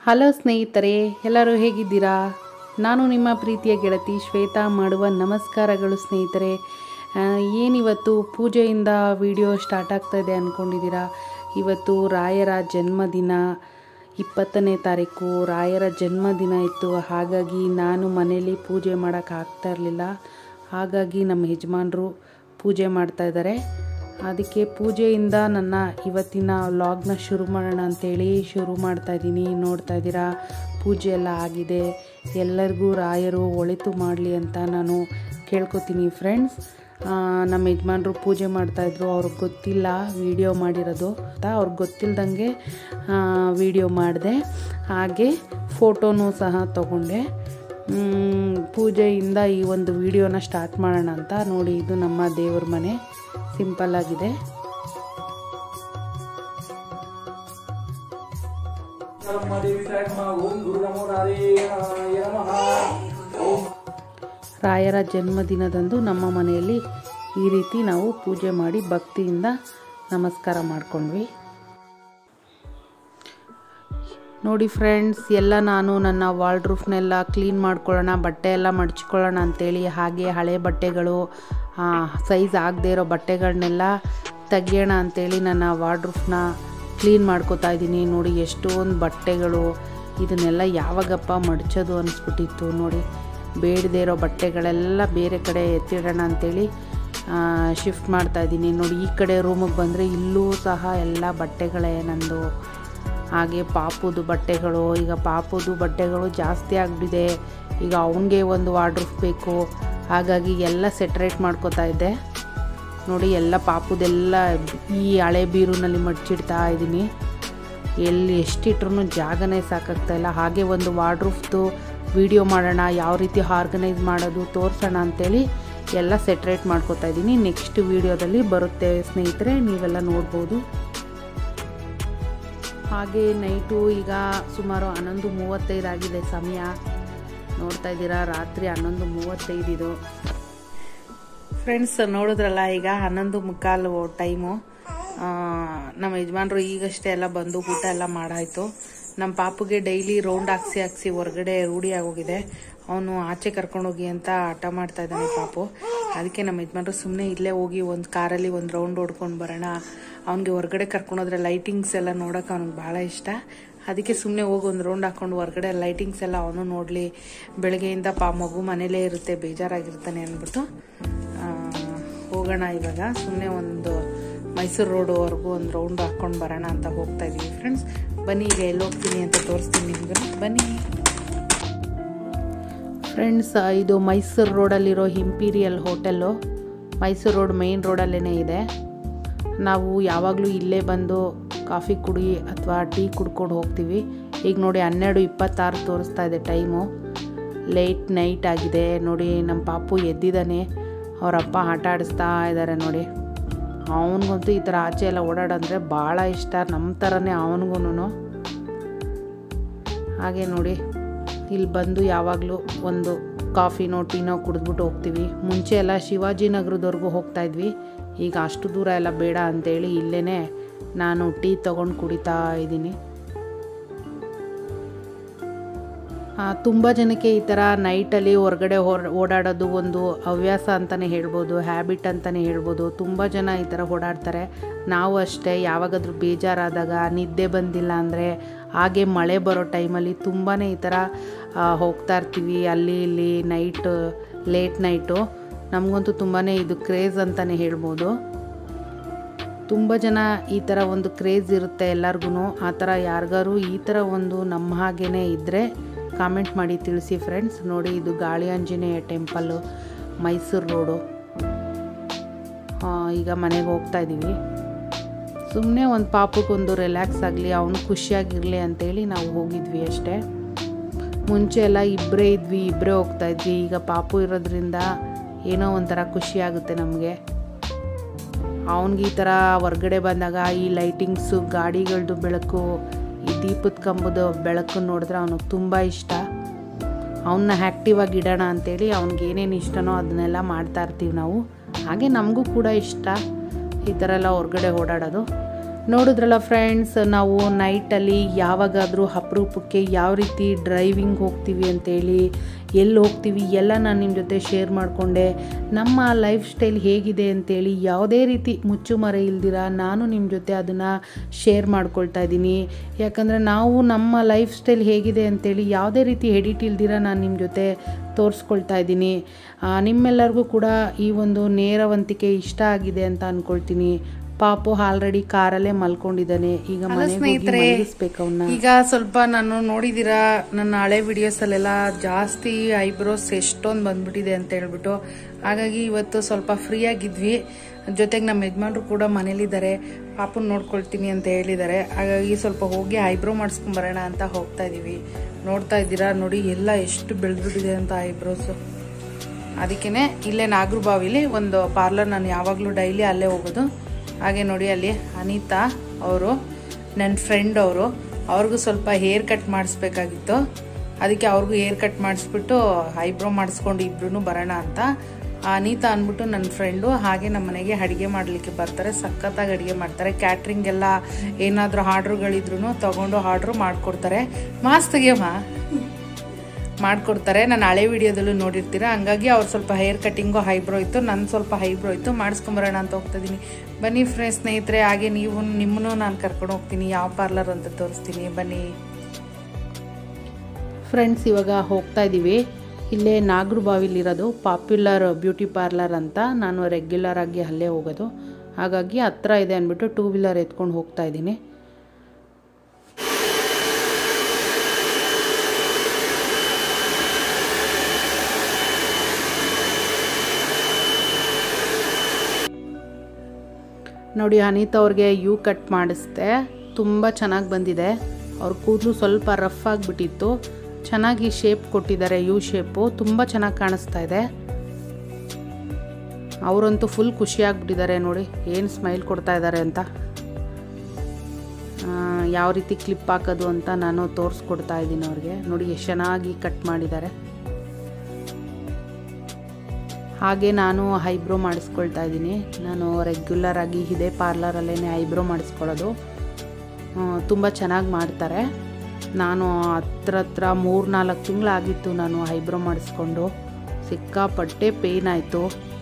hello ಸ್ನೇಹಿತರೆ ಎಲ್ಲರೂ ಹೇಗಿದ್ದೀರಾ ನಾನು ನಿಮ್ಮ ಪ್ರೀತಿಯ ಗೆಳತಿ ಶ್ವೇತಾ ಮಾಡುವ ನಮಸ್ಕಾರಗಳು ಸ್ನೇಹಿತರೆ ಆ, ಏನಿವತ್ತು ಪೂಜೆಯಿಂದ ವಿಡಿಯೋ ಸ್ಟಾರ್ಟ್ ಆಗ್ತಾ ಇದೆ ಅಂದ್ಕೊಂಡಿದ್ದೀರಾ ಇವತ್ತು ರಾಯರ ಜನ್ಮದಿನ ಇಪ್ಪತ್ತನೇ ತಾರೀಕು ರಾಯರ ಜನ್ಮದಿನ ಇತ್ತು ಹಾಗಾಗಿ ನಾನು ಮನೇಲಿ ಪೂಜೆ ಮಾಡೋಕ್ಕಾಗ್ತಾ ಇರಲಿಲ್ಲ ಹಾಗಾಗಿ ನಮ್ಮ ಯಜಮಾನರು ಪೂಜೆ ಮಾಡ್ತಾ ಇದ್ದಾರೆ ಅದಕ್ಕೆ ಪೂಜೆಯಿಂದ ನನ್ನ ಇವತ್ತಿನ ವ್ಲಾಗ್ನ ಶುರು ಮಾಡೋಣ ಅಂತೇಳಿ ಶುರು ಮಾಡ್ತಾ ಇದ್ದೀನಿ ನೋಡ್ತಾ ಇದ್ದೀರಾ ಪೂಜೆ ಎಲ್ಲ ಆಗಿದೆ ಎಲ್ಲರಿಗೂ ರಾಯರು ಒಳಿತು ಮಾಡಲಿ ಅಂತ ನಾನು ಕೇಳ್ಕೊತೀನಿ ಫ್ರೆಂಡ್ಸ್ ನಮ್ಮ ಯಜಮಾನ್ರು ಪೂಜೆ ಮಾಡ್ತಾಯಿದ್ರು ಅವ್ರಿಗೆ ಗೊತ್ತಿಲ್ಲ ವಿಡಿಯೋ ಮಾಡಿರೋದು ಅಂತ ಅವ್ರಿಗೆ ಗೊತ್ತಿಲ್ದಂಗೆ ವಿಡಿಯೋ ಮಾಡಿದೆ ಹಾಗೆ ಫೋಟೋನೂ ಸಹ ತಗೊಂಡೆ ಮ್, ಪೂಜೆಯಿಂದ ಈ ಒಂದು ವಿಡಿಯೋನ ಸ್ಟಾರ್ಟ್ ಮಾಡೋಣ ಅಂತ ನೋಡಿ ಇದು ನಮ್ಮ ದೇವ್ರ ಮನೆ ಸಿಂಪಲ್ ಆಗಿದೆ ಬ್ರಹ್ಮದೇವಿತಾಯ ನಮಃ ಓಂ ಗುರು ನಮೋ ನಾರಾಯಣಾಯ ನಮಃ ಓಂ ರಾಯರ ಜನ್ಮದಿನದಂದು ನಮ್ಮ ಮನೆಯಲ್ಲಿ ಈ ರೀತಿ ನಾವು ಪೂಜೆ ಮಾಡಿ ಭಕ್ತಿಯಿಂದ ನಮಸ್ಕಾರ ಮಾಡ್ಕೊಂಡ್ವಿ ನೋಡಿ ಫ್ರೆಂಡ್ಸ್ ಎಲ್ಲ ನಾನು ನನ್ನ ವಾಲ್ಡ್ರೂಫ್ನೆಲ್ಲ ಕ್ಲೀನ್ ಮಾಡ್ಕೊಳ್ಳೋಣ ಬಟ್ಟೆ ಎಲ್ಲ ಮಡ್ಚ್ಕೊಳ್ಳೋಣ ಅಂತೇಳಿ ಹಾಗೆ ಹಳೆ ಬಟ್ಟೆಗಳು ಸೈಜ್ ಆಗದೆ ಇರೋ ಬಟ್ಟೆಗಳನ್ನೆಲ್ಲ ತೆಗಿಯೋಣ ಅಂತೇಳಿ ನನ್ನ ವಾರ್ಡ್ರೂಫ್ನ ಕ್ಲೀನ್ ಮಾಡ್ಕೋತಾ ಇದ್ದೀನಿ ನೋಡಿ ಎಷ್ಟೊಂದು ಬಟ್ಟೆಗಳು ಇದನ್ನೆಲ್ಲ ಯಾವಾಗಪ್ಪ ಮಡ್ಚೋದು ಅನಿಸ್ಬಿಟ್ಟಿತ್ತು ನೋಡಿ ಬೇಡದೇ ಇರೋ ಬಟ್ಟೆಗಳೆಲ್ಲ ಬೇರೆ ಕಡೆ ಎತ್ತಿಡೋಣ ಅಂತೇಳಿ ಶಿಫ್ಟ್ ಮಾಡ್ತಾ ಇದ್ದೀನಿ ನೋಡಿ ಈ ಕಡೆ ರೂಮಿಗೆ ಬಂದರೆ ಇಲ್ಲೂ ಸಹ ಎಲ್ಲ ಬಟ್ಟೆಗಳೇ ನಂದು ಹಾಗೆ ಪಾಪುದು ಬಟ್ಟೆಗಳು ಈಗ ಪಾಪುದು ಬಟ್ಟೆಗಳು ಜಾಸ್ತಿ ಆಗಿಬಿಟ್ಟಿದೆ ಈಗ ಅವನಿಗೆ ಒಂದು ವಾರ್ಡ್ರೂಫ್ ಬೇಕು ಹಾಗಾಗಿ ಎಲ್ಲ ಸೆಟ್ರೇಟ್ ಮಾಡ್ಕೋತಾ ಇದ್ದೆ ನೋಡಿ ಎಲ್ಲ ಪಾಪುದೆಲ್ಲ ಈ ಹಳೆ ಬೀರುನಲ್ಲಿ ಮಡ್ಚಿಡ್ತಾ ಇದ್ದೀನಿ ಎಲ್ಲಿ ಎಷ್ಟಿಟ್ರು ಜಾಗನೇ ಸಾಕಾಗ್ತಾ ಇಲ್ಲ ಹಾಗೆ ಒಂದು ವಾರ್ಡ್ರೂಫ್ದು ವಿಡಿಯೋ ಮಾಡೋಣ ಯಾವ ರೀತಿ ಆರ್ಗನೈಸ್ ಮಾಡೋದು ತೋರಿಸೋಣ ಅಂತೇಳಿ ಎಲ್ಲ ಸೆಟ್ರೇಟ್ ಮಾಡ್ಕೋತಾ ಇದ್ದೀನಿ ನೆಕ್ಸ್ಟ್ ವಿಡಿಯೋದಲ್ಲಿ ಬರುತ್ತೆ ಸ್ನೇಹಿತರೆ ನೀವೆಲ್ಲ ನೋಡ್ಬೋದು ಹಾಗೆ ನೈಟು ಈಗ ಸುಮಾರು ಹನ್ನೊಂದು ಮೂವತ್ತೈದು ಆಗಿದೆ ಸಮಯ ನೋಡ್ತಾ ಇದ್ದೀರಾ ರಾತ್ರಿ ಹನ್ನೊಂದು ಮೂವತ್ತೈದು ಇದು ಫ್ರೆಂಡ್ಸ್ ನೋಡಿದ್ರಲ್ಲ ಈಗ ಹನ್ನೊಂದು ಮುಕ್ಕಾಲು ಟೈಮು ನಮ್ಮ ಯಜಮಾನ್ರು ಈಗಷ್ಟೇ ಎಲ್ಲ ಬಂದು ಊಟ ಎಲ್ಲ ಮಾಡಾಯ್ತು ನಮ್ಮ ಪಾಪುಗೆ ಡೈಲಿ ರೌಂಡ್ ಹಾಕ್ಸಿ ಹಾಕ್ಸಿ ಹೊರಗಡೆ ರೂಢಿ ಆಗೋಗಿದೆ ಅವನು ಆಚೆ ಕರ್ಕೊಂಡೋಗಿ ಅಂತ ಹಠ ಮಾಡ್ತಾ ಇದ್ದಾನೆ ಪಾಪು ಅದಕ್ಕೆ ನಮ್ಮ ಯಜಮಾನ್ರು ಸುಮ್ಮನೆ ಇಲ್ಲೇ ಹೋಗಿ ಒಂದು ಕಾರಲ್ಲಿ ಒಂದು ರೌಂಡ್ ಹೊಡ್ಕೊಂಡು ಬರೋಣ ಅವ್ನಿಗೆ ಹೊರಗಡೆ ಕರ್ಕೊಂಡೋದ್ರೆ ಲೈಟಿಂಗ್ಸ್ ಎಲ್ಲ ನೋಡೋಕೆ ಅವ್ನಿಗೆ ಭಾಳ ಇಷ್ಟ ಅದಕ್ಕೆ ಸುಮ್ಮನೆ ಹೋಗಿ ಒಂದು ರೌಂಡ್ ಹಾಕೊಂಡು ಹೊರಗಡೆ ಲೈಟಿಂಗ್ಸ್ ಎಲ್ಲ ಅವನು ನೋಡಲಿ ಬೆಳಗ್ಗೆಯಿಂದ ಪಾ ಮಗು ಮನೇಲೇ ಇರುತ್ತೆ ಬೇಜಾರಾಗಿರ್ತಾನೆ ಅಂದ್ಬಿಟ್ಟು ಆ, ಹೋಗೋಣ ಇವಾಗ ಸುಮ್ಮನೆ ಒಂದು ಮೈಸೂರು ರೋಡ್ವರೆಗೂ ಒಂದು ರೌಂಡ್ ಹಾಕ್ಕೊಂಡು ಬರೋಣ ಅಂತ ಹೋಗ್ತಾ ಇದ್ದೀವಿ ಫ್ರೆಂಡ್ಸ್ ಬನ್ನಿ ಈಗ ಎಲ್ಲಿ ಹೋಗ್ತೀನಿ ಅಂತ ತೋರಿಸ್ತೀನಿ ನಿಮ್ಗೆ ಬನ್ನಿ ಫ್ರೆಂಡ್ಸ್ ಇದು ಮೈಸೂರು ರೋಡಲ್ಲಿರೋ imperial hotel Mysuru road main ರೋಡಲ್ಲೇ ಇದೆ ನಾವು ಯಾವಾಗಲೂ ಇಲ್ಲೇ ಬಂದು ಕಾಫಿ ಕುಡಿ ಅಥವಾ ಟೀ ಕುಡ್ಕೊಂಡು ಹೋಗ್ತೀವಿ ಈಗ ನೋಡಿ ಹನ್ನೆರಡು ಇಪ್ಪತ್ತಾರು ತೋರಿಸ್ತಾ ಇದೆ ಟೈಮು ಲೇಟ್ ನೈಟ್ ಆಗಿದೆ ನೋಡಿ ನಮ್ಮ ಪಾಪು ಎದ್ದಿದ್ದಾನೆ ಅವರಪ್ಪ ಆಟ ಆಡಿಸ್ತಾ ಇದ್ದಾರೆ ನೋಡಿ ಅವನಿಗಂತೂ ಈ ಥರ ಆಚೆ ಎಲ್ಲ ಓಡಾಡಂದ್ರೆ ಭಾಳ ಇಷ್ಟ ನಮ್ಮ ಥರನೇ ಅವನಿಗೂ ಹಾಗೆ ನೋಡಿ ಇಲ್ಲಿ ಬಂದು ಯಾವಾಗಲೂ ಒಂದು ಕಾಫಿನೋ ಟೀನೋ ಕುಡಿದ್ಬಿಟ್ಟು ಹೋಗ್ತೀವಿ ಮುಂಚೆ ಎಲ್ಲ ಶಿವಾಜಿ ನಗರದವರೆಗೂ ಹೋಗ್ತಾ ಇದ್ವಿ ಈಗ ಅಷ್ಟು ದೂರ ಎಲ್ಲ ಬೇಡ ಅಂತೇಳಿ ಇಲ್ಲೇ ನಾನು ಟೀ ತೊಗೊಂಡು ಕುಡಿತಾ ಇದ್ದೀನಿ ತುಂಬ ಜನಕ್ಕೆ ಈ ಥರ ನೈಟಲ್ಲಿ ಹೊರಗಡೆ ಹೊರ ಓಡಾಡೋದು ಒಂದು ಹವ್ಯಾಸ ಅಂತಲೇ ಹೇಳ್ಬೋದು ಹ್ಯಾಬಿಟ್ ಅಂತಲೇ ಹೇಳ್ಬೋದು ತುಂಬ ಜನ ಈ ಥರ ಓಡಾಡ್ತಾರೆ ನಾವು ಅಷ್ಟೇ ಯಾವಾಗಾದ್ರೂ ಬೇಜಾರಾದಾಗ ನಿದ್ದೆ ಬಂದಿಲ್ಲ ಅಂದರೆ ಹಾಗೆ ಮಳೆ ಬರೋ ಟೈಮಲ್ಲಿ ತುಂಬಾ ಈ ಥರ ಆ, ಹೋಗ್ತಾ ಇರ್ತೀವಿ ಅಲ್ಲಿ ಇಲ್ಲಿ ನೈಟ್ ಲೇಟ್ ನೈಟು ನಮಗಂತೂ ತುಂಬಾ ಇದು ಕ್ರೇಜ್ ಅಂತಲೇ ಹೇಳ್ಬೋದು ತುಂಬ ಜನ ಈ ಥರ ಒಂದು ಕ್ರೇಜ್ ಇರುತ್ತೆ ಎಲ್ಲರಿಗೂ ಆ ಥರ ಯಾರಿಗಾರು ಈ ಥರ ಒಂದು ನಮ್ಮ ಹಾಗೇ ಇದ್ದರೆ ಕಾಮೆಂಟ್ ಮಾಡಿ ತಿಳಿಸಿ ಫ್ರೆಂಡ್ಸ್ ನೋಡಿ ಇದು ಗಾಳಿ ಆಂಜನೇಯ ಟೆಂಪಲ್ಲು ಮೈಸೂರು ರೋಡು ಆ, ಈಗ ಮನೆಗೆ ಹೋಗ್ತಾ ಇದ್ದೀವಿ ಸುಮ್ಮನೆ ಒಂದು ಪಾಪಕ್ಕೊಂದು ರಿಲ್ಯಾಕ್ಸ್ ಆಗಲಿ ಅವನು ಖುಷಿಯಾಗಿರಲಿ ಅಂತೇಳಿ ನಾವು ಹೋಗಿದ್ವಿ ಅಷ್ಟೇ ಮುಂಚೆ ಎಲ್ಲ ಇಬ್ಬರೇ ಇದ್ವಿ ಇಬ್ಬರೇ ಹೋಗ್ತಾ ಇದ್ವಿ ಈಗ ಪಾಪು ಇರೋದ್ರಿಂದ ಏನೋ ಒಂಥರ ಖುಷಿ ಆಗುತ್ತೆ ನಮಗೆ ಅವನಿಗೆ ಈ ಥರ ಹೊರ್ಗಡೆ ಬಂದಾಗ ಈ ಲೈಟಿಂಗ್ಸು ಗಾಡಿಗಳದ್ದು ಬೆಳಕು ಈ ದೀಪದ ಕಂಬದ ಬೆಳಕು ನೋಡಿದ್ರೆ ಅವನಿಗೆ ತುಂಬ ಇಷ್ಟ ಅವನ್ನ ಆ್ಯಕ್ಟಿವ್ ಆಗಿ ಇಡೋಣ ಅಂತೇಳಿ ಅವ್ನಿಗೆ ಏನೇನು ಇಷ್ಟನೋ ಅದನ್ನೆಲ್ಲ ಮಾಡ್ತಾ ಇರ್ತೀವಿ ನಾವು ಹಾಗೆ ನಮಗೂ ಕೂಡ ಇಷ್ಟ ಈ ಥರ ಎಲ್ಲ ಹೊರಗಡೆ ಓಡಾಡೋದು ನೋಡಿದ್ರಲ್ಲ ಫ್ರೆಂಡ್ಸ್ ನಾವು ನೈಟಲ್ಲಿ ಯಾವಾಗಾದರೂ ಅಪರೂಪಕ್ಕೆ ಯಾವ ರೀತಿ ಡ್ರೈವಿಂಗ್ ಹೋಗ್ತೀವಿ ಅಂತೇಳಿ ಎಲ್ಲಿ ಹೋಗ್ತೀವಿ ಎಲ್ಲ ನಾನು ನಿಮ್ಮ ಜೊತೆ ಶೇರ್ ಮಾಡಿಕೊಂಡೆ ನಮ್ಮ ಲೈಫ್ ಸ್ಟೈಲ್ ಹೇಗಿದೆ ಅಂತೇಳಿ ಯಾವುದೇ ರೀತಿ ಮುಚ್ಚುಮರೆ ಇಲ್ದಿರ ನಾನು ನಿಮ್ಮ ಜೊತೆ ಅದನ್ನು ಶೇರ್ ಮಾಡ್ಕೊಳ್ತಾ ಇದ್ದೀನಿ ಯಾಕಂದರೆ ನಾವು ನಮ್ಮ ಲೈಫ್ ಸ್ಟೈಲ್ ಹೇಗಿದೆ ಅಂತೇಳಿ ಯಾವುದೇ ರೀತಿ ಎಡಿಟ್ ಇಲ್ದಿರ ನಾನು ನಿಮ್ಮ ಜೊತೆ ತೋರಿಸ್ಕೊಳ್ತಾ ಇದ್ದೀನಿ ಆ, ನಿಮ್ಮೆಲ್ಲರಿಗೂ ಕೂಡ ಈ ಒಂದು ನೇರವಂತಿಕೆ ಇಷ್ಟ ಆಗಿದೆ ಅಂತ ಅಂದ್ಕೊಳ್ತೀನಿ ಪಾಪು ಆಲ್ರೆಡಿ ಕಾರಲ್ಲೇ ಮಲ್ಕೊಂಡಿದ್ದಾನೆ ಈಗ ಮನೆಗೆ ಹೋಗಿ ಮಲಗಿಸ್ಬೇಕು ಅವನ್ನ ಈಗ ಸ್ವಲ್ಪ ನಾನು ನೋಡಿದಿರಾ ನನ್ನ ಹಳೆ ವಿಡಿಯೋಸ್ ಅಲ್ಲೆಲ್ಲ ಜಾಸ್ತಿ ಐಬ್ರೋಸ್ ಎಷ್ಟೊಂದು ಬಂದ್ಬಿಟ್ಟಿದೆ ಅಂತ ಹೇಳ್ಬಿಟ್ಟು ಹಾಗಾಗಿ ಇವತ್ತು ಸ್ವಲ್ಪ ಫ್ರೀ ಆಗಿದ್ವಿ ಜೊತೆಗೆ ನಮ್ಮ ಯಜಮಾನ್ರು ಕೂಡ ಮನೇಲಿದ್ದಾರೆ ಪಾಪನ್ ನೋಡ್ಕೊಳ್ತೀನಿ ಅಂತ ಹೇಳಿದ್ದಾರೆ ಹಾಗಾಗಿ ಸ್ವಲ್ಪ ಹೋಗಿ ಐಬ್ರೋ ಮಾಡಿಸ್ಕೊಂಬರೋಣ ಅಂತ ಹೋಗ್ತಾ ಇದೀವಿ ನೋಡ್ತಾ ಇದ್ದೀರಾ ನೋಡಿ ಎಲ್ಲ ಎಷ್ಟು ಬೆಳೆದ್ಬಿಟ್ಟಿದೆ ಅಂತ ಐಬ್ರೋಸು ಅದಕ್ಕೇ ಇಲ್ಲೇ ನಾಗರಬಾವಿಲಿ ಒಂದು ಪಾರ್ಲರ್ ನಾನು ಯಾವಾಗಲೂ ಡೈಲಿ ಅಲ್ಲೇ ಹೋಗೋದು ಹಾಗೆ ನೋಡಿ ಅಲ್ಲಿ ಅನಿತಾ ಅವರು ನನ್ನ ಫ್ರೆಂಡ್ ಅವರು ಅವ್ರಿಗೂ ಸ್ವಲ್ಪ ಹೇರ್ ಕಟ್ ಮಾಡಿಸ್ಬೇಕಾಗಿತ್ತು ಅದಕ್ಕೆ ಅವ್ರಿಗೂ ಹೇರ್ ಕಟ್ ಮಾಡಿಸ್ಬಿಟ್ಟು ಐಬ್ರೋ ಮಾಡಿಸ್ಕೊಂಡು ಇಬ್ರು ಬರೋಣ ಅಂತ ಆ ಅನಿತಾ ಅಂದ್ಬಿಟ್ಟು ನನ್ನ ಫ್ರೆಂಡು ಹಾಗೆ ನಮ್ಮ ಮನೆಗೆ ಅಡುಗೆ ಮಾಡಲಿಕ್ಕೆ ಬರ್ತಾರೆ ಸಖತ್ತಾಗಿ ಅಡುಗೆ ಮಾಡ್ತಾರೆ ಕ್ಯಾಟ್ರಿಂಗ್ ಎಲ್ಲ ಏನಾದರೂ ಆರ್ಡ್ರುಗಳಿದ್ರು ತೊಗೊಂಡು ಆರ್ಡ್ರು ಮಾಡಿಕೊಡ್ತಾರೆ ಮಾಸ್ ತೆಗಿಯಮ್ಮ ಮಾಡ್ಕೊಡ್ತಾರೆ ನಾನು ಹಳೆ ವಿಡಿಯೋದಲ್ಲೂ ನೋಡಿರ್ತೀರ ಹಂಗಾಗಿ ಅವ್ರು ಸ್ವಲ್ಪ ಹೇರ್ ಕಟ್ಟಿಂಗು ಹೈಬ್ರೋ ಇತ್ತು ನನ್ನ ಸ್ವಲ್ಪ ಹೈಬ್ರೋ ಇತ್ತು ಮಾಡಿಸ್ಕೊಂಬರೋಣ ಅಂತ ಹೋಗ್ತಾ ಇದ್ದೀನಿ ಬನ್ನಿ ಫ್ರೆಂಡ್ಸ್ ಸ್ನೇಹಿತರೆ ಹಾಗೆ ನೀವು ನಿಮ್ಮನ್ನು ನಾನು ಕರ್ಕೊಂಡು ಹೋಗ್ತೀನಿ ಯಾವ ಪಾರ್ಲರ್ ಅಂತ ತೋರಿಸ್ತೀನಿ ಬನ್ನಿ ಫ್ರೆಂಡ್ಸ್ ಇವಾಗ ಹೋಗ್ತಾ ಇದ್ದೀವಿ ಇಲ್ಲೇ ನಾಗರಬಾವಿಲಿರೋದು ಪಾಪ್ಯುಲರ್ ಬ್ಯೂಟಿ ಪಾರ್ಲರ್ ಅಂತ ನಾನು ರೆಗ್ಯುಲರ್ ಆಗಿ ಅಲ್ಲೇ ಹೋಗೋದು ಹಾಗಾಗಿ ಹತ್ರ ಇದೆ ಅಂದ್ಬಿಟ್ಟು ಟೂ ವೀಲರ್ ಎತ್ಕೊಂಡು ಹೋಗ್ತಾ ಇದ್ದೀನಿ ನೋಡಿ ಅನಿತಾ ಅವ್ರಿಗೆ ಯೂ ಕಟ್ ಮಾಡಿಸ್ದೆ ತುಂಬ ಚೆನ್ನಾಗಿ ಬಂದಿದೆ ಅವ್ರ ಕೂದಲು ಸ್ವಲ್ಪ ರಫ್ ಆಗಿಬಿಟ್ಟಿತ್ತು ಚೆನ್ನಾಗಿ ಶೇಪ್ ಕೊಟ್ಟಿದ್ದಾರೆ ಯು ಶೇಪು ತುಂಬ ಚೆನ್ನಾಗಿ ಕಾಣಿಸ್ತಾ ಇದೆ ಅವರಂತೂ ಫುಲ್ ಖುಷಿಯಾಗ್ಬಿಟ್ಟಿದ್ದಾರೆ ನೋಡಿ ಏನು ಸ್ಮೈಲ್ ಕೊಡ್ತಾ ಇದ್ದಾರೆ ಅಂತ ಆ, ಯಾವ ರೀತಿ ಕ್ಲಿಪ್ ಹಾಕೋದು ಅಂತ ನಾನು ತೋರಿಸ್ಕೊಡ್ತಾ ಇದ್ದೀನಿ ಅವ್ರಿಗೆ ನೋಡಿ ಎಷ್ಟು ಚೆನ್ನಾಗಿ ಕಟ್ ಮಾಡಿದ್ದಾರೆ ಹಾಗೆ ನಾನು ಐಬ್ರೋ ಮಾಡಿಸ್ಕೊಳ್ತಾ ಇದ್ದೀನಿ ನಾನು ರೆಗ್ಯುಲರ್ ಆಗಿ ಇದೇ ಪಾರ್ಲರಲ್ಲೇ ಐಬ್ರೋ ಮಾಡಿಸ್ಕೊಳ್ಳೋದು ತುಂಬ ಚೆನ್ನಾಗಿ ಮಾಡ್ತಾರೆ ನಾನು ಹತ್ರ ಹತ್ರ ಮೂರು ನಾಲ್ಕು ತಿಂಗಳಾಗಿತ್ತು ನಾನು ಐಬ್ರೋ ಮಾಡಿಸ್ಕೊಂಡು ಸಿಕ್ಕಾಪಟ್ಟೆ ಪೇಯ್ನ್ ಆಯಿತು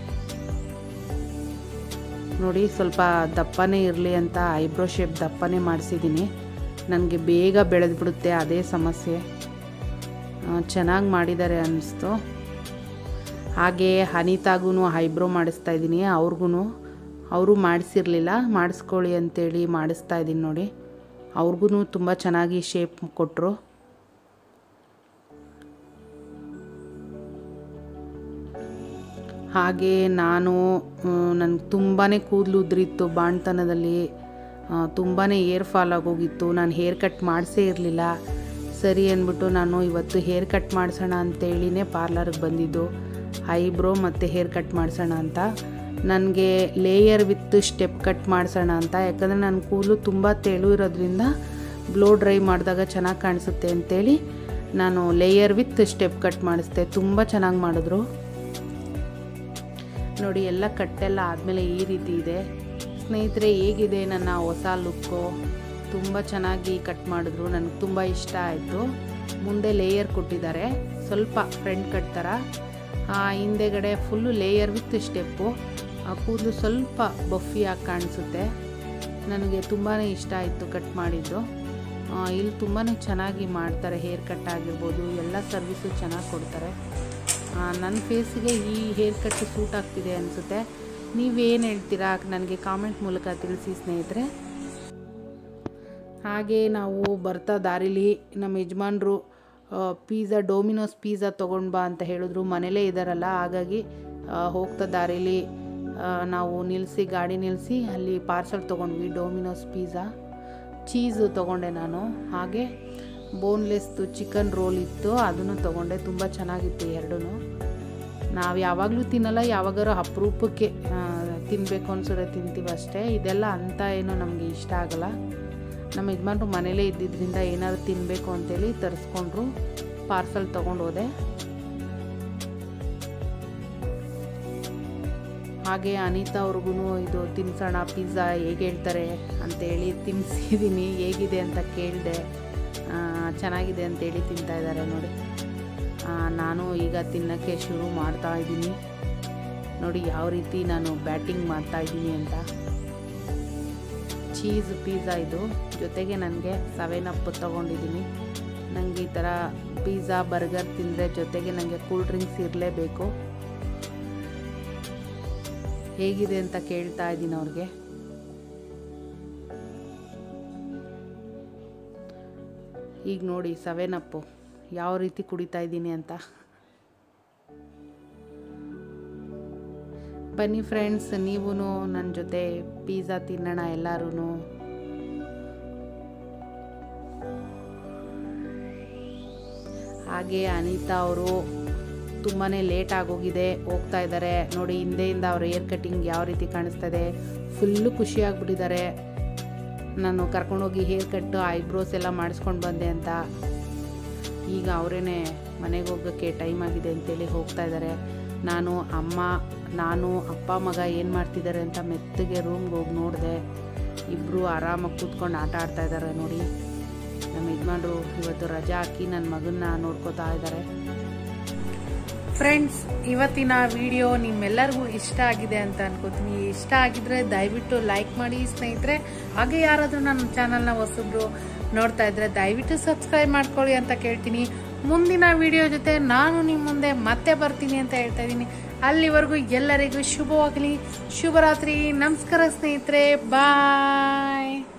ನೋಡಿ ಸ್ವಲ್ಪ ದಪ್ಪನೇ ಇರಲಿ ಅಂತ ಐಬ್ರೋ ಶೇಪ್ ದಪ್ಪನೇ ಮಾಡಿಸಿದ್ದೀನಿ ನನಗೆ ಬೇಗ ಬೆಳೆದ್ಬಿಡುತ್ತೆ ಅದೇ ಸಮಸ್ಯೆ ಚೆನ್ನಾಗಿ ಮಾಡಿದ್ದಾರೆ ಅನ್ನಿಸ್ತು ಹಾಗೆ ಅನಿತಾಗೂ ಐಬ್ರೋ ಮಾಡಿಸ್ತಾ ಇದ್ದೀನಿ ಅವ್ರಿಗೂ ಅವರು ಮಾಡಿಸಿರಲಿಲ್ಲ ಮಾಡಿಸ್ಕೊಳ್ಳಿ ಅಂತೇಳಿ ಮಾಡಿಸ್ತಾ ಇದ್ದೀನಿ ನೋಡಿ ಅವ್ರಿಗೂ ತುಂಬ ಚೆನ್ನಾಗಿ ಶೇಪ್ ಕೊಟ್ಟರು ಹಾಗೆ ನಾನು ನನಗೆ ತುಂಬಾ ಕೂದಲು ಉದ್ರಿತ್ತು ಬಾಣ್ತನದಲ್ಲಿ ತುಂಬಾ ಏರ್ ಫಾಲ್ ಆಗೋಗಿತ್ತು ನಾನು ಹೇರ್ ಕಟ್ ಮಾಡಿಸೇ ಇರಲಿಲ್ಲ ಸರಿ ಅಂದ್ಬಿಟ್ಟು ನಾನು ಇವತ್ತು ಹೇರ್ ಕಟ್ ಮಾಡಿಸೋಣ ಅಂತೇಳಿನೇ ಪಾರ್ಲರ್ಗೆ ಬಂದಿದ್ದು ಐಬ್ರೋ ಮತ್ತು ಹೇರ್ ಕಟ್ ಮಾಡಿಸೋಣ ಅಂತ ನನಗೆ ಲೇಯರ್ ವಿತ್ ಸ್ಟೆಪ್ ಕಟ್ ಮಾಡಿಸೋಣ ಅಂತ ಯಾಕಂದರೆ ನನ್ನ ಕೂದಲು ತುಂಬ ತೆಳು ಇರೋದ್ರಿಂದ ಬ್ಲೋ ಡ್ರೈ ಮಾಡಿದಾಗ ಚೆನ್ನಾಗಿ ಕಾಣಿಸುತ್ತೆ ಅಂತೇಳಿ ನಾನು ಲೇಯರ್ ವಿತ್ ಸ್ಟೆಪ್ ಕಟ್ ಮಾಡಿಸ್ದೆ ತುಂಬ ಚೆನ್ನಾಗಿ ಮಾಡಿದ್ರು ನೋಡಿ ಎಲ್ಲ ಕಟ್ಟೆಲ್ಲ ಆದಮೇಲೆ ಈ ರೀತಿ ಇದೆ ಸ್ನೇಹಿತರೆ ಹೇಗಿದೆ ನನ್ನ ಹೊಸ ಲುಕ್ಕು ತುಂಬ ಚೆನ್ನಾಗಿ ಕಟ್ ಮಾಡಿದ್ರು ನನಗೆ ತುಂಬ ಇಷ್ಟ ಆಯಿತು ಮುಂದೆ ಲೇಯರ್ ಕೊಟ್ಟಿದ್ದಾರೆ ಸ್ವಲ್ಪ ಫ್ರಂಟ್ ಕಟ್ ಥರ ಆ, ಹಿಂದೆಗಡೆ ಫುಲ್ಲು ಲೇಯರ್ ವಿತ್ ಸ್ಟೆಪ್ಪು ಆ ಕೂದಲು ಸ್ವಲ್ಪ ಬಫಿಯಾಗಿ ಕಾಣಿಸುತ್ತೆ ನನಗೆ ತುಂಬಾ ಇಷ್ಟ ಆಯಿತು ಕಟ್ ಮಾಡಿದ್ದು ಆ, ಇಲ್ಲಿ ತುಂಬಾ ಚೆನ್ನಾಗಿ ಮಾಡ್ತಾರೆ ಹೇರ್ ಕಟ್ ಆಗಿರ್ಬೋದು ಎಲ್ಲ ಸರ್ವಿಸು ಚೆನ್ನಾಗಿ ಕೊಡ್ತಾರೆ ಆ, ನನ್ನ ಫೇಸಿಗೆ ಈ ಹೇರ್ ಕಟ್ ಸೂಟ್ ಆಗ್ತಿದೆ ಅನಿಸುತ್ತೆ ನೀವೇನು ಹೇಳ್ತೀರಾ ನನಗೆ ಕಾಮೆಂಟ್ ಮೂಲಕ ತಿಳಿಸಿ ಸ್ನೇಹಿತರೆ ಹಾಗೆ ನಾವು ಬರ್ತಾ ದಾರಿಲಿ ನಮ್ಮ ಯಜಮಾನ್ರು ಪೀಝಾ ಡೋಮಿನೋಸ್ ಪೀಝಾ ತೊಗೊಂಡು ಬಾ ಅಂತ ಹೇಳಿದ್ರು ಮನೇಲೇ ಇದ್ದಾರಲ್ಲ ಹಾಗಾಗಿ ಆ, ಹೋಗ್ತಾ ದಾರಿಲಿ ಆ, ನಾವು ನಿಲ್ಲಿಸಿ ಗಾಡಿ ನಿಲ್ಲಿಸಿ ಅಲ್ಲಿ ಪಾರ್ಸಲ್ ತೊಗೊಂಡ್ವಿ ಡೋಮಿನೋಸ್ ಪೀಝಾ ಚೀಸು ತೊಗೊಂಡೆ ನಾನು ಹಾಗೆ ಬೋನ್ಲೆಸ್ದು ಚಿಕನ್ ರೋಲ್ ಇತ್ತು ಅದನ್ನು ತೊಗೊಂಡೆ ತುಂಬ ಚೆನ್ನಾಗಿತ್ತು ಎರಡೂ ನಾವು ಯಾವಾಗಲೂ ತಿನ್ನಲ್ಲ ಯಾವಾಗಾರು ಅಪರೂಪಕ್ಕೆ ಆ, ತಿನ್ನಬೇಕು ಅನ್ಸಿದ್ರೆ ತಿಂತೀವಿ ಅಷ್ಟೇ ಇದೆಲ್ಲ ಅಂತ ಏನೂ ನಮಗೆ ಇಷ್ಟ ಆಗಲ್ಲ ನಮ್ಮ ಯಜಮಾನ್ರು ಮನೇಲೇ ಇದ್ದಿದ್ದರಿಂದ ಏನಾದ್ರು ತಿನ್ನಬೇಕು ಅಂತೇಳಿ ತರಿಸ್ಕೊಂಡ್ರು ಪಾರ್ಸಲ್ ತೊಗೊಂಡು ಹೋದೆ ಹಾಗೆ ಅನಿತಾ ಅವ್ರಿಗೂ ಇದು ತಿನ್ಸೋಣ ಪಿಜ್ಜಾ ಹೇಗೆ ಹೇಳ್ತಾರೆ ಅಂತೇಳಿ ತಿನ್ನಿಸಿದ್ದೀನಿ ಹೇಗಿದೆ ಅಂತ ಕೇಳಿದೆ ಚೆನ್ನಾಗಿದೆ ಅಂತೇಳಿ ತಿಂತಾ ಇದ್ದಾರೆ ನೋಡಿ ಆ, ನಾನು ಈಗ ತಿನ್ನೋಕ್ಕೆ ಶುರು ಮಾಡ್ತಾ ಇದ್ದೀನಿ ನೋಡಿ ಯಾವ ರೀತಿ ನಾನು ಬ್ಯಾಟಿಂಗ್ ಮಾಡ್ತಾ ಇದ್ದೀನಿ ಅಂತ ಚೀಸ್ ಪಿಜ್ಜಾ ಇದು ಜೊತೆಗೆ ನನಗೆ ಸೆವೆನ್ ಅಪ್ ತೊಗೊಂಡಿದ್ದೀನಿ ನನಗೆ ಈ ಥರ ಪಿಜ್ಜಾ ಬರ್ಗರ್ ತಿಂದರೆ ಜೊತೆಗೆ ನನಗೆ ಕೂಲ್ ಡ್ರಿಂಕ್ಸ್ ಇರಲೇಬೇಕು ಹೇಗಿದೆ ಅಂತ ಕೇಳ್ತಾ ಇದ್ದೀನಿ ಅವ್ರಿಗೆ ಈಗ ನೋಡಿ ಸೆವೆನ್ ಅಪ್ಪು ಯಾವ ರೀತಿ ಕುಡಿತಾ ಇದ್ದೀನಿ ಅಂತ ಬನ್ನಿ ಫ್ರೆಂಡ್ಸ್ ನೀವು ನನ್ನ ಜೊತೆ ಪಿಜ್ಜಾ ತಿನ್ನೋಣ ಎಲ್ಲರೂ ಹಾಗೆ ಅನಿತಾ ಅವರು ತುಂಬಾ ಲೇಟ್ ಆಗೋಗಿದೆ ಹೋಗ್ತಾ ಇದ್ದಾರೆ ನೋಡಿ ಹಿಂದೆಯಿಂದ ಅವ್ರ ಏರ್ ಕಟಿಂಗ್ ಯಾವ ರೀತಿ ಕಾಣಿಸ್ತಾ ಇದೆ ಫುಲ್ಲು ಖುಷಿಯಾಗ್ಬಿಟ್ಟಿದ್ದಾರೆ ನಾನು ಕರ್ಕೊಂಡೋಗಿ ಹೇರ್ ಕಟ್ಟು ಐಬ್ರೋಸ್ ಎಲ್ಲ ಮಾಡಿಸ್ಕೊಂಡು ಬಂದೆ ಅಂತ ಈಗ ಅವರೇನೆ ಮನೆಗೆ ಹೋಗೋಕ್ಕೆ ಟೈಮ್ ಆಗಿದೆ ಅಂತೇಳಿ ಹೋಗ್ತಾ ಇದ್ದಾರೆ ನಾನು ಅಮ್ಮ ನಾನು ಅಪ್ಪ ಮಗ ಏನು ಮಾಡ್ತಿದ್ದಾರೆ ಅಂತ ಮೆತ್ತಗೆ ರೂಮ್ಗೆ ಹೋಗಿ ನೋಡಿದೆ ಇಬ್ಬರು ಆರಾಮಾಗಿ ಕೂತ್ಕೊಂಡು ಆಟ ಆಡ್ತಾ ಇದ್ದಾರೆ ನೋಡಿ ನಮ್ಮ ಯಜಮಾನ್ರು ಇವತ್ತು ರಜಾ ಹಾಕಿ ನನ್ನ ಮಗನ್ನ ನೋಡ್ಕೋತಾ ಇದ್ದಾರೆ ಫ್ರೆಂಡ್ಸ್ ಇವತ್ತಿನ ವಿಡಿಯೋ ನಿಮ್ಮೆಲ್ಲರಿಗೂ ಇಷ್ಟ ಆಗಿದೆ ಅಂತ ಅನ್ಕೋತೀನಿ ಇಷ್ಟ ಆಗಿದ್ರೆ ದಯವಿಟ್ಟು ಲೈಕ್ ಮಾಡಿ ಸ್ನೇಹಿತರೆ ಹಾಗೆ ಯಾರಾದರೂ ನನ್ನ ಚಾನಲ್ನ ಹೊಸಬ್ರು ನೋಡ್ತಾ ಇದ್ರೆ ದಯವಿಟ್ಟು ಸಬ್ಸ್ಕ್ರೈಬ್ ಮಾಡ್ಕೊಳ್ಳಿ ಅಂತ ಕೇಳ್ತೀನಿ ಮುಂದಿನ ವಿಡಿಯೋ ಜೊತೆ ನಾನು ನಿಮ್ಮ ಮುಂದೆ ಮತ್ತೆ ಬರ್ತೀನಿ ಅಂತ ಹೇಳ್ತಾ ಇದ್ದೀನಿ ಅಲ್ಲಿವರೆಗೂ ಎಲ್ಲರಿಗೂ ಶುಭವಾಗಲಿ ಶುಭರಾತ್ರಿ ನಮಸ್ಕಾರ ಸ್ನೇಹಿತರೆ ಬಾಯ್